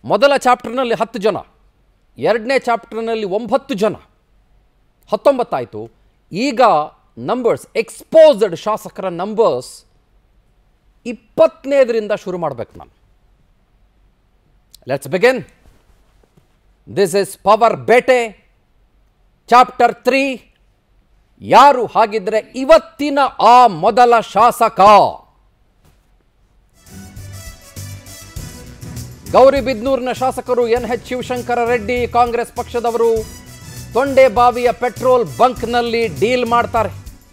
ಮೊದಲ ಚಾಪ್ಟರ್ನಲ್ಲಿ ಹತ್ತು ಜನ ಎರಡನೇ ಚಾಪ್ಟರ್ನಲ್ಲಿ ಒಂಬತ್ತು ಜನ ಹತ್ತೊಂಬತ್ತಾಯಿತು ಈಗ ನಂಬರ್ಸ್ ಎಕ್ಸ್ಪೋಸ್ಡ್ ಶಾಸಕರ ನಂಬರ್ಸ್ ಇಪ್ಪತ್ತನೇದರಿಂದ ಶುರು ಮಾಡಬೇಕು ನಾನು let's begin this is power ಬೇಟೆ ಚಾಪ್ಟರ್ ತ್ರೀ ಯಾರು ಹಾಗಿದ್ರೆ ಇವತ್ತಿನ ಆ ಮೊದಲ ಶಾಸಕ ಗೌರಿಬಿದ್ನೂರಿನ ಶಾಸಕರು N H Shivashankara Reddy Congress ಪಕ್ಷದವರು ತೊಂಡೆಬಾವಿಯ ಪೆಟ್ರೋಲ್ ಬಂಕ್ನಲ್ಲಿ ಡೀಲ್ ಮಾಡ್ತಾರೆ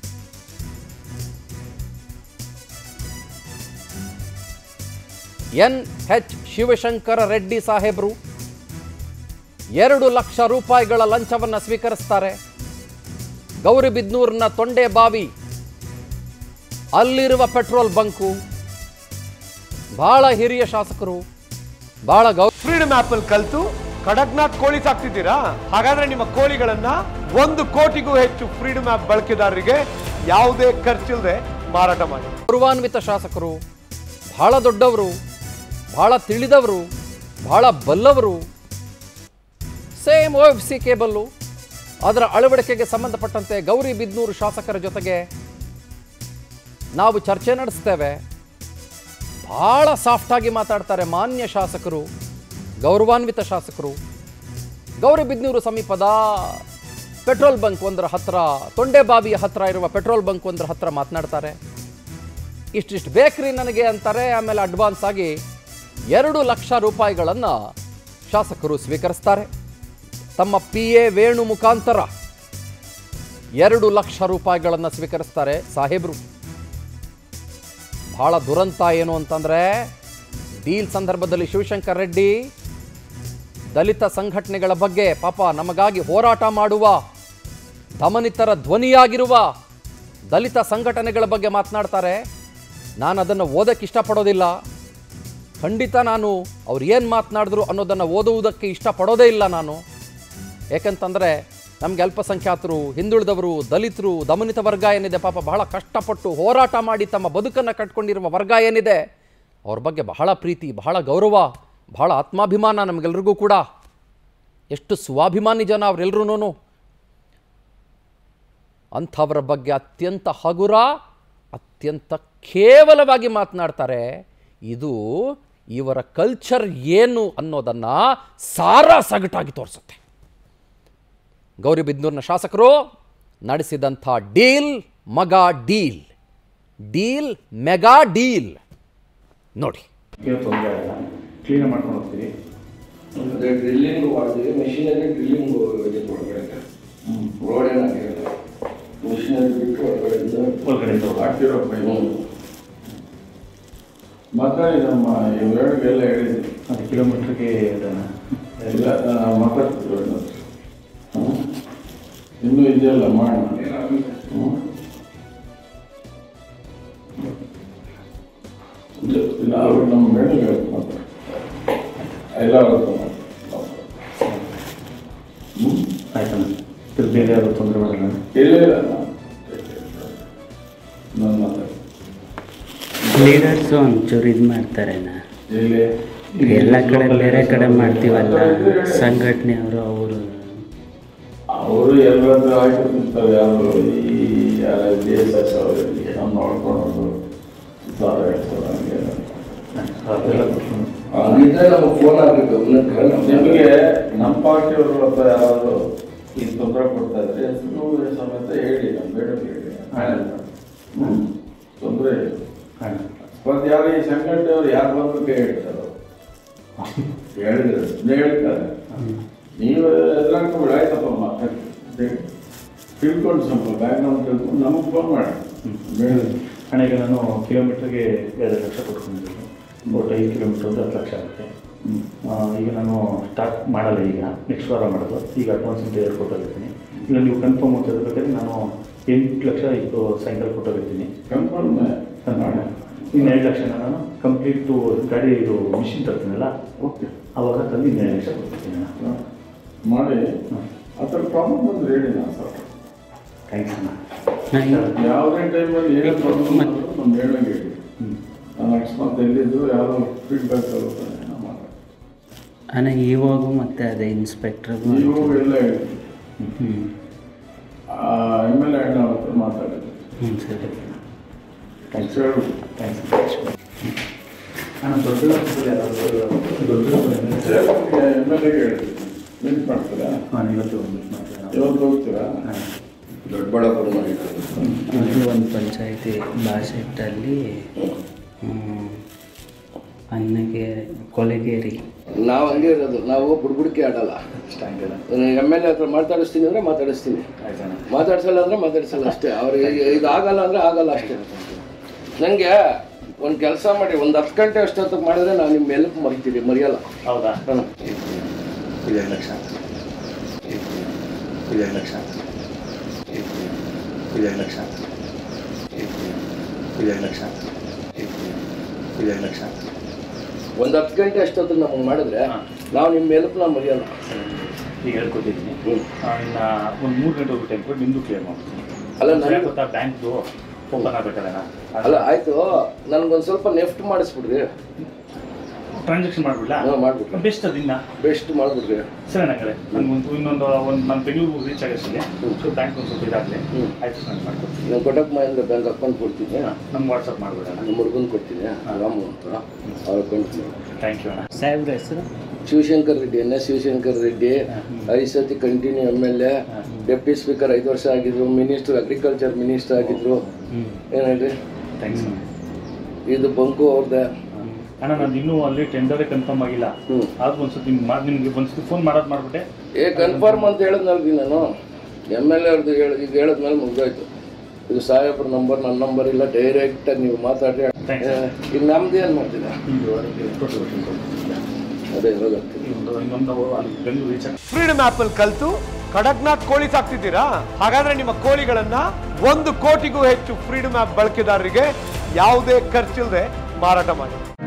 ಎನ್ ಎಚ್ ಶಿವಶಂಕರ ರೆಡ್ಡಿ ಸಾಹೇಬರು ಎರಡು ಲಕ್ಷ ರೂಪಾಯಿಗಳ ಲಂಚವನ್ನು ಸ್ವೀಕರಿಸ್ತಾರೆ ಗೌರಿಬಿದ್ನೂರಿನ ತೊಂಡೆಬಾವಿ ಅಲ್ಲಿರುವ ಪೆಟ್ರೋಲ್ ಬಂಕು ಬಹಳ ಹಿರಿಯ ಶಾಸಕರು ಬಹಳ ಗೌ ಫ್ರೀಡಮ್ ಆಪ್ ಅಲ್ಲಿ ಕಲ್ತು ಕಡಕ್ನಾಥ್ ಕೋಳಿ ಸಾಕ್ತಿದ್ದೀರಾ ಹಾಗಾದ್ರೆ ನಿಮ್ಮ ಕೋಳಿಗಳನ್ನ ಒಂದು ಕೋಟಿಗೂ ಹೆಚ್ಚು ಫ್ರೀಡಮ್ ಆಪ್ ಬಳಕೆದಾರರಿಗೆ ಯಾವುದೇ ಖರ್ಚಿಲ್ಲದೆ ಮಾರಾಟ ಮಾಡಿ ಗೌರವಾನ್ವಿತ ಶಾಸಕರು ಬಹಳ ದೊಡ್ಡವರು ಬಹಳ ತಿಳಿದವರು ಬಹಳ ಬಲ್ಲವರು same O F C cable ಅದರ ಅಳವಡಿಕೆಗೆ ಸಂಬಂಧಪಟ್ಟಂತೆ ಗೌರಿಬಿದ್ನೂರು ಶಾಸಕರ ಜೊತೆಗೆ ನಾವು ಚರ್ಚೆ ನಡೆಸ್ತೇವೆ ಬಹಳ ಸಾಫ್ಟಾಗಿ ಮಾತಾಡ್ತಾರೆ ಮಾನ್ಯ ಶಾಸಕರು ಗೌರವಾನ್ವಿತ ಶಾಸಕರು ಗೌರಿಬಿದ್ನೂರು ಸಮೀಪದ ಪೆಟ್ರೋಲ್ ಬಂಕ್ ಒಂದರ ಹತ್ರ ತೊಂಡೆಬಾವಿಯ ಹತ್ರ ಇರುವ ಪೆಟ್ರೋಲ್ ಬಂಕ್ ಒಂದರ ಹತ್ರ ಮಾತನಾಡ್ತಾರೆ ಇಷ್ಟಿಷ್ಟು ಬೇಕ್ರಿ ನನಗೆ ಅಂತಾರೆ ಆಮೇಲೆ ಅಡ್ವಾನ್ಸ್ ಆಗಿ ಎರಡು ಲಕ್ಷ ರೂಪಾಯಿಗಳನ್ನು ಶಾಸಕರು ಸ್ವೀಕರಿಸ್ತಾರೆ ತಮ್ಮ ಪಿ ಎ ವೇಣು ಮುಖಾಂತರ ಎರಡು ಲಕ್ಷ ರೂಪಾಯಿಗಳನ್ನು ಸ್ವೀಕರಿಸ್ತಾರೆ ಸಾಹೇಬರು ಬಹಳ ದುರಂತ ಏನು ಅಂತಂದರೆ ಡೀಲ್ ಸಂದರ್ಭದಲ್ಲಿ ಶಿವಶಂಕರ್ ರೆಡ್ಡಿ ದಲಿತ ಸಂಘಟನೆಗಳ ಬಗ್ಗೆ ಪಾಪ ನಮಗಾಗಿ ಹೋರಾಟ ಮಾಡುವ ದಮನಿತರ ಧ್ವನಿಯಾಗಿರುವ ದಲಿತ ಸಂಘಟನೆಗಳ ಬಗ್ಗೆ ಮಾತನಾಡ್ತಾರೆ ನಾನು ಅದನ್ನು ಓದಕ್ಕೆ ಇಷ್ಟಪಡೋದಿಲ್ಲ ಖಂಡಿತ ನಾನು ಅವ್ರು ಏನು ಮಾತನಾಡಿದ್ರು ಅನ್ನೋದನ್ನು ಓದುವುದಕ್ಕೆ ಇಷ್ಟಪಡೋದೇ ಇಲ್ಲ ನಾನು ಏಕೆಂತಂದರೆ ನಮಗೆ ಅಲ್ಪಸಂಖ್ಯಾತರು ಹಿಂದುಳಿದವರು ದಲಿತರು ದಮನಿತ ವರ್ಗ ಏನಿದೆ ಪಾಪ ಬಹಳ ಕಷ್ಟಪಟ್ಟು ಹೋರಾಟ ಮಾಡಿ ತಮ್ಮ ಬದುಕನ್ನು ಕಟ್ಕೊಂಡಿರುವ ವರ್ಗ ಏನಿದೆ ಅವ್ರ ಬಗ್ಗೆ ಬಹಳ ಪ್ರೀತಿ ಬಹಳ ಗೌರವ ಬಹಳ ಆತ್ಮಾಭಿಮಾನ ನಮಗೆಲ್ರಿಗೂ ಕೂಡ ಎಷ್ಟು ಸ್ವಾಭಿಮಾನಿ ಜನ ಅವರೆಲ್ಲರೂ ಅಂಥವರ ಬಗ್ಗೆ ಅತ್ಯಂತ ಹಗುರ ಅತ್ಯಂತ ಕೇವಲವಾಗಿ ಮಾತನಾಡ್ತಾರೆ ಇದು ಇವರ ಕಲ್ಚರ್ ಏನು ಅನ್ನೋದನ್ನು ಸಾರಾ ಸಗಟಾಗಿ ತೋರಿಸುತ್ತೆ ಗೌರಿಬಿದ್ನೂರಿನ ಶಾಸಕರು ನಡೆಸಿದಂಥ ಡೀಲ್ ಮಗ ಡೀಲ್ ಡೀಲ್ ಮೆಗಾ ಡೀಲ್ ನೋಡಿ ಏನು ತೊಂದರೆ ಆಗಲ್ಲ ಕ್ಲೀನ್ ಮಾಡ್ಕೊಂಡು ಹೋಗ್ತೀವಿ ಅದೇ ಡ್ರಿಲ್ಲಿಂಗ್ ಮಾಡ್ತೀವಿ ಮೆಷಿನಲ್ಲಿ ಡ್ರಿಲ್ಲಿಂಗ್ ಇದೆ ಒಳಗಡೆ ರೋಡ್ ಏನಾಗಿರಲ್ಲ ಮೆಷಿನಲ್ಲಿ ಬಿಟ್ಟು ಒಳಗಡೆಯಿಂದ ಒಳಗಡೆಯಿಂದ ಹೋಗಿ. ಹಾಕ್ತಿರೋ ಪೈಪ್ ಮಾತಾಡಿ ನಮ್ಮ ಇವೆರಡಿಗೆಲ್ಲ ಹೇಳಿದ್ವಿ ಅದು ಕಿಲೋಮೀಟ್ರಿಗೆ ಇದನ್ನ ಎಲ್ಲ ನಾವು ಮಾತಾಡ್ತಿದ್ವಿ ಇನ್ನೂ ಇದೆಯಲ್ಲ ಮಾಡೋಣ ಹ್ಮ್. ಇಲ್ಲ, ಇಲ್ಲ ಅವ್ರು ನಮ್ಮ ಮೇಡಮ್ ಮಾತಾಡ ಎಲ್ಲ ಅವ್ರ ಹ್ಞೂ ಆಯ್ತಣ್ಣ ಇದು ಬೇರೆ ಯಾರು ತೊಂದರೆ ಮಾಡಲ್ಲ ಇಲ್ಲ ಇಲ್ಲ ನಾನು ನಾನು ಮಾತಾಡ್ತೀನಿ ಲೀಡರ್ಸು ಒಂಚೂರು ಇದು ಮಾಡ್ತಾರೆಣ್ಣ ಇಲ್ಲಿ ಈಗ ಎಲ್ಲ ಕಡೆ ಬೇರೆ ಕಡೆ ಮಾಡ್ತೀವಲ್ಲ ಸಂಘಟನೆ ಅವರು ಅವರು ಅವರು ಎಲ್ಲರದ್ದು ಹಾಕಿರ್ತಾರೆ ಯಾರು ಈ ಯಾರ ಡಿ ಎಸ್ ಎಸ್ ಅವರು ಏನೋ ನೋಡ್ಕೊಂಡು ಸಾವಿರ ಎರಡು ಸಾವಿರ ಹಂಗೆ ಅದೆಲ್ಲ ಕೊಟ್ಕೊಂಡು ಅದಿದ್ದರೆ ನಮಗೆ ಫೋನ್ ಆಗಬೇಕು ಉನ್ನತ ನಿಮಗೆ ನಮ್ಮ ಪಾರ್ಟಿಯವರು ಅಥವಾ ಯಾರು ಈ ತೊಂದರೆ ಕೊಡ್ತಾ ಇದ್ರೆ ಹೆಸರು ಸಮೇತ ಹೇಳಿ ನಮ್ಮ ಬೇಡ ಹೇಳಿ ಹ್ಞೂ ತೊಂದರೆ ಇಲ್ಲ ಅಣ್ಣ ಮತ್ತು ಯಾರು ಈ ಸಂಘಟನೆಯವರು ಯಾರು ಬಂದ್ರು ಕೈ ಹೇಳ್ತಾರೆ ಹೇಳಿದ್ರೆ ಸುಮ್ಮನೆ ಹೇಳ್ತಾರೆ ನೀವು ಎದುರಾಗ್ಕೊಂಡು ಆಯ್ತಪ್ಪ ಮಾತಾಡಿ ತಿಳ್ಕೊಂಡು ಸ್ವಲ್ಪ ಬ್ಯಾಕ್ಗ್ರೌಂಡ್ ತಿಳ್ಕೊಂಡು ನಮಗೆ ಫೋನ್ ಮಾಡಿ ಬೇಡ ಅಣ್ಣ ಈಗ ನಾನು ಕಿಲೋಮೀಟ್ರಿಗೆ ಎರಡು ಲಕ್ಷ ಕೊಟ್ಕೊಂಡಿದ್ದೀನಿ ಒಟ್ಟು ಐದು ಕಿಲೋಮೀಟ್ರ್ ಅಂದ್ರೆ ಹತ್ತು ಲಕ್ಷ ಆಗುತ್ತೆ ಆ, ಈಗ ನಾನು ಸ್ಟಾರ್ಟ್ ಮಾಡಲ್ಲ ಈಗ ನೆಕ್ಸ್ಟ್ ವಾರ ಮಾಡೋದು ಈಗ ಅಡ್ವಾನ್ಸ್ ಅಂತ ಎರಡು ಕೊಟ್ಟೋಗಿರ್ತೀನಿ ಇಲ್ಲ ನೀವು ಕನ್ಫರ್ಮ್ ಅಂತ ಹೇಳ್ಬೇಕಾದ್ರೆ ನಾನು ಎಂಟು ಲಕ್ಷ ಇದು ಸಾಯಂಕಾಲ ಕೊಟ್ಟೋಗಿರ್ತೀನಿ ಕನ್ಫರ್ಮ್ ಮಾಡಿ ಇನ್ನು ಎರಡು ಲಕ್ಷನ ನಾನು ಕಂಪ್ಲೀಟು ಗಾಡಿ ಇದು ಮಿಷಿನ್ ತರ್ತೀನಲ್ಲ ಓಕೆ ಅವಾಗ ತಂದು ಇನ್ನು ಎರಡು ಲಕ್ಷ ಕೊಡ್ತೀನಿ ಅಣ್ಣ ಮಾಡಿ ಆ ಥರ ಪ್ರಾಬ್ಲಮ್ ಬಂದ್ರೆ ಹೇಳಿ ನಾನು ಸರ್ ಥ್ಯಾಂಕ್ಸ್ ಅಣ್ಣ ನಾನು ಯಾವುದೇ ಟೈಮಲ್ಲಿ ಏನೇ ಪ್ರಾಬ್ಲಮ್ ಮತ್ತೆ- ಬಂದರೂ ನಮ್ಮ ಹೇಳಂಗೆ ಹೇಳಿ ಹ್ಞೂ ನಾನು ಅಕಸ್ಮಾತ್ ಎಲ್ಲಿದ್ದು ಯಾರೋ ಫೀಡ್ಬ್ಯಾಕ್ ಆಗುತ್ತೆ ನಾನು ಮಾತಾಡ್ತೀನಿ ಅಣ್ಣ ಇವಾಗೂ ಮತ್ತೆ ಅದೇ ಇನ್ಸ್ಪೆಕ್ಟ್ರಿಗೂ ನೀವು ಎಲ್ಲ ಹ್ಞೂ ಎಮ್ ಎಲ್ ಎ ಅವ್ರ ಹತ್ರ ಮಾತಾಡಿದ್ರು ಹ್ಞೂ ಸರಿ ಥ್ಯಾಂಕ್ಸ್ ಹೇಳು ಥ್ಯಾಂಕ್ಸ್ ಅಣ್ಣ ದೊಡ್ಡ ದೊಡ್ಡ ಎಮ್ ಎಲ್ ಎಗೆ ಹೇಳಿದ್ರು ಮೀಟ್ ಮಾಡ್ತೀರಾ ಹಾಂ ಇವತ್ತು ಮೀಟ್ ಮಾಡ್ತೀರಾ ಇವತ್ತು ಹೋಗ್ತೀರಾ ದೊಡ್ಡಬಳ್ಳಾಪುರ ಮಾಡಿದ್ದಾರೆ ಅದು ಒಂದು ಪಂಚಾಯತಿ ಬಾಸೆಟ್ಟಲ್ಲಿ ಅನ್ನಗೆ ಕೊಲೆಗೇರಿ ನಾವು ಹಂಗೆ ಇರೋದು ನಾವು ಬುಡ್ಬುಡಿಕೆ ಆಡಲ್ಲ ಎಮ್ ಎಲ್ ಎ ಹತ್ರ ಮಾತಾಡಿಸ್ತೀನಿ ಅಂದ್ರೆ ಮಾತಾಡಿಸ್ತೀನಿ ಮಾತಾಡ್ಸಲ್ಲ ಅಂದ್ರೆ ಮಾತಾಡ್ಸಲ್ಲ ಅಷ್ಟೇ ಅವ್ರಿಗೆ ಇದು ಆಗಲ್ಲ ಅಂದ್ರೆ ಆಗಲ್ಲ ಅಷ್ಟೇ ನನಗೆ ಒಂದು ಕೆಲಸ ಮಾಡಿ ಒಂದು ಹತ್ತು ಗಂಟೆ ಅಷ್ಟೊತ್ತಿಗೆ ಮಾಡಿದ್ರೆ ನಾನು ನಿಮ್ಮ ಎಲ್ಪ್ ಮರಿತೀನಿ ಮರೆಯಲ್ಲ ಹೌದಾ ಹ್ಮ್. ಇದೈದು ಲಕ್ಷ ಇದೈದು ಲಕ್ಷ ಇದೈದು ಲಕ್ಷ ಇದೈದು ಲಕ್ಷ ಇದೈದು ಲಕ್ಷ ಒಂದು ಹತ್ತು ಗಂಟೆ ಅಷ್ಟೊತ್ತಿಗೆ ನಮಗೆ ಮಾಡಿದ್ರೆ ನಾವು ನಿಮ್ಮ ಎಲ್ಪ್ ನಾವು ಮರೆಯಲ್ಲ ಈಗ ಹೇಳ್ಕೊಟ್ಟಿದ್ದೀನಿ ಹ್ಞೂ ಇನ್ನು ಒಂದು ಮೂರು ಗಂಟೆವರೆಗೂ ಟೈಮ್ ಕೊಟ್ಟು ನಿಮ್ಮದು ಕ್ಲಿಯರ್ ಮಾಡ್ತೀನಿ ಅಲ್ಲ ನನಗೆ ಗೊತ್ತಾ ಬ್ಯಾಂಕ್ದು ಓಪನ್ ಆಗಬೇಕಲ್ಲ ಅಲ್ಲ ಆಯ್ತು ನನ್ಗೊಂದು ಸ್ವಲ್ಪ ನೆಫ್ಟ್ ಮಾಡಿಸ್ಬಿಡ್ರಿ ಟ್ರಾನ್ಸಾಕ್ಷನ್ ಮಾಡ್ಬಿಡ್ಲಾ ನಾವು ಮಾಡ್ಬಿಟ್ರೆ ಬೆಸ್ಟ್ ಅದಿನ್ನ ಬೆಸ್ಟ್ ಮಾಡಿಬಿಡ್ರಿ ಸರಿ ನಂಗೆ ನನಗೊಂದು ಇನ್ನೊಂದು ಒಂದು ನಾನು ಬೆಂಗಳೂರು ರೀಚ್ ಆಗೋಷ್ಟೇ ಸೊ ಬ್ಯಾಂಕ್ ಒಂದು ಸ್ವಲ್ಪ ಇದಾಗಲಿ ಹ್ಮ್. ಆಯ್ತು ನಾನು ಮಾಡ್ಕೊಡ್ತೀನಿ ನಾನು ಕೊಟ್ಟಕ್ಕೆ ಮಹೇಂದ್ರ ಬ್ಯಾಂಕ್ ಅಕೌಂಟ್ ಕೊಡ್ತೀನಿ ನಮ್ಗೆ ವಾಟ್ಸಪ್ ಮಾಡ್ಬಿಡೋಣ ನಮ್ಮ ಹುಡುಗನ್ ಕೊಡ್ತೀನಿ ರಾಮು ಅಂತ ಅವ್ರ ಅಕೌಂಟ್ ಥ್ಯಾಂಕ್ ಯು ಅಣ್ಣ ಸಾಹೇಬ್ರ ಹೆಸರು ಶಿವಶಂಕರ್ ರೆಡ್ಡಿ ಎನ್ ಎಸ್ ಶಿವಶಂಕರ್ ರೆಡ್ಡಿ ಐದು ಸತಿ continue M L A deputy speaker ಐದು ವರ್ಷ ಆಗಿದ್ರು ಮಿನಿಸ್ಟರ್ ಅಗ್ರಿಕಲ್ಚರ್ ಮಿನಿಸ್ಟರ್ ಆಗಿದ್ರು ಹ್ಞೂ ಏನು ಹೇಳ್ರಿ ಥ್ಯಾಂಕ್ಸ್ ಇದು ಬಂಕು ಅವ್ರದ್ದೆ ಅಣ್ಣ ನಾನು ಇನ್ನೂ ಅಲ್ಲಿ ಟೆಂಡರೇ ಕನ್ಫರ್ಮ್ ಆಗಿಲ್ಲ ಹ್ಞೂ ಆದ್ರೂ ಒಂದ್ಸತಿ ನಿಮ್ಗೆ ಮಾಡಿ ನಿಮಗೆ ಒಂದ್ಸತಿ ಫೋನ್ ಮಾಡೋದು ಮಾಡ್ಬಿಟ್ಟೆ ಏ ಕನ್ಫರ್ಮ್ ಅಂತ ಹೇಳಿದ್ನಲ್ರಿ ನಾನು ಎಮ್ ಎಲ್ ಎ ಅವ್ರದ್ದು ಹೇಳಿ ಈಗ ಹೇಳಿದ್ಮೇಲೆ ಮುಗ್ದೋಯ್ತು ಇದು ಸಾಹೇಬ್ರ ನಂಬರ್ ನನ್ನ ನಂಬರ್ ಇಲ್ಲ ಡೈರೆಕ್ಟಾಗಿ ನೀವು ಮಾತಾಡ್ರಿ Thanks. ಏ, ಈಗ ನಮ್ದು ಏನು ಮಾಡ್ತೀರಾ ಅದೇ ಹೋಗ್ತೀನಿ ಇನ್ನೊಂದು ಇನ್ನೊಂದು ಅಲ್ಲಿ ಬೆಂಗಳೂರು ರೀಚ್ ಆಗಿ ಫ್ರೀಡಮ್ ಆಪ್ ಅಲ್ಲಿ ಕಲ್ತು ಕಡಕ್ನಾಥ್ ಕೋಳಿ ಸಾಕ್ತಿದ್ದೀರಾ ಹಾಗಾದ್ರೆ ನಿಮ್ಮ ಕೋಳಿಗಳನ್ನ ಒಂದು ಕೋಟಿಗೂ ಹೆಚ್ಚು ಫ್ರೀಡಮ್ ಆಪ್ ಬಳಕೆದಾರರಿಗೆ ಯಾವುದೇ ಖರ್ಚಿಲ್ಲದೆ ಮಾರಾಟ ಮಾಡಿ